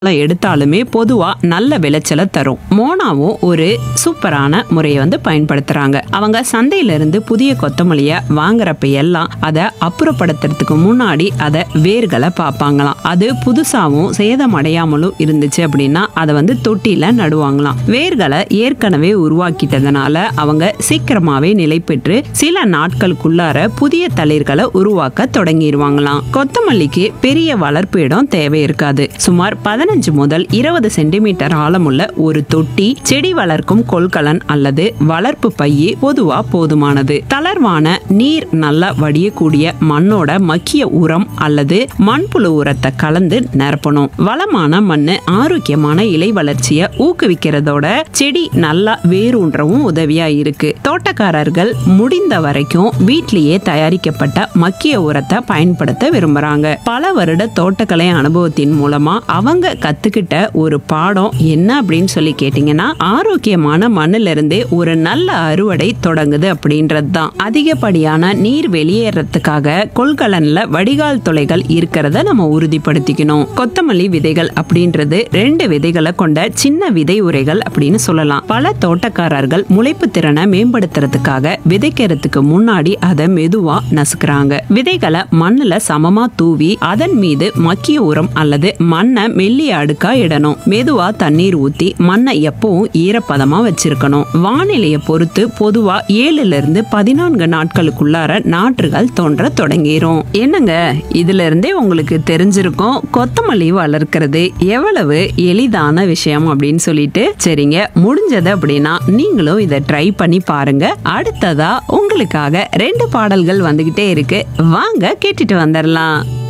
எடுத்தாலுமே பொதுவா நல்ல விளைச்சலை தரும் மோனாவும் ஒரு சூப்பரான முறையை வந்து பயன்படுத்துறாங்க அவங்க சந்தையில இருந்து புதிய கொத்தமல்லிய வாங்குறப்ப எல்லாம் அதை அப்புறப்படுத்துறதுக்கு முன்னாடி அதை வேர்களை பார்ப்பாங்களாம் அது புதுசாவும் சேதம் அடையாமலும் இருந்துச்சு அப்படின்னா அதை வந்து தொட்டில நடுவாங்களாம் வேர்களை ஏற்கனவே உருவாக்கிட்டதுனால அவங்க சீக்கிரமாவே நிலை பெற்று சில நாட்களுக்குள்ளார புதிய தளிர்களை உருவாக்க தொடங்கிடுவாங்களாம் கொத்தமல்லிக்கு பெரிய வளர்ப்பு இடம் தேவை இருக்காது சுமார் பதினஞ்சு முதல் இருபது சென்டிமீட்டர் ஆழமுள்ள ஒரு தொட்டி செடி வளர்க்கும் கொள்கலன் அல்லது வளர்ப்பு பையே பொதுவா போதுமானது தளர்வான நீர் நல்லா வடியக்கூடிய மண்ணோட மக்கிய உரம் அல்லது மண்புழு உரத்தை கலந்து நிரப்பணும் வளமான மண்ணு ஆரோக்கியமான இலை வளர்ச்சியை ஊக்குவிக்கிறதோட செடி நல்லா வேரூன்றவும் உதவியா இருக்கு தோட்டக்காரர்கள் முடிந்த வரைக்கும் வீட்டிலேயே தயாரிக்கப்பட்ட மக்கிய உரத்தை பயன்படுத்த விரும்புறாங்க பல வருட தோட்டக்கலை அனுபவத்தின் மூலமா அவங்க கத்துக்கிட்ட ஒரு பாடம் என்ன அப்படின்னு சொல்லி கேட்டீங்கன்னா ஆரோக்கியமான மண்ணுல இருந்தே ஒரு நல்ல அறுவடை தொடங்குது அப்படின்றது தான் அதிகப்படியான நீர் வெளியேறதுக்காக கொள்கலன்ல வடிகால் துளைகள் இருக்கிறத நம்ம உறுதிப்படுத்திக்கணும் கொத்தமல்லி விதைகள் அப்படின்றது ரெண்டு விதைகளை கொண்ட சின்ன விதை உரைகள் அப்படின்னு சொல்லலாம் பல தோட்டக்காரர்கள் முளைப்பு திறனை மேம்படுத்துறதுக்காக விதைக்கிறதுக்கு முன்னாடி அதை மெதுவா நசுக்குறாங்க விதைகளை மண்ணுல சமமா தூவி அதன் மீது மக்கிய உரம் அல்லது மண்ணை மெல்லிய அடுக்கா இடணும் மெதுவா தண்ணீர் ஊத்தி மண்ணை எப்பவும் ஈரப்பதமா வச்சிருக்கணும் வானிலையை பொறுத்து பொதுவா ஏழுல இருந்து பதினான்கு நாட்களுக்குள்ளார நாற்றுகள் தோன்ற தொடங்கிரும் என்னங்க இதுல இருந்தே உங்களுக்கு தெரிஞ்சிருக்கும் கொத்தமல்லி வளர்க்கிறது எவ்வளவு எளிதான விஷயம் அப்படின்னு சொல்லிட்டு சரிங்க முடிஞ்சது அப்படின்னா நீங்களும் இதை ட்ரை பண்ணி பாருங்க அடுத்ததா உங்களுக்காக ரெண்டு பாடல்கள் வந்துகிட்டே இருக்கு வாங்க கேட்டுட்டு வந்துடலாம்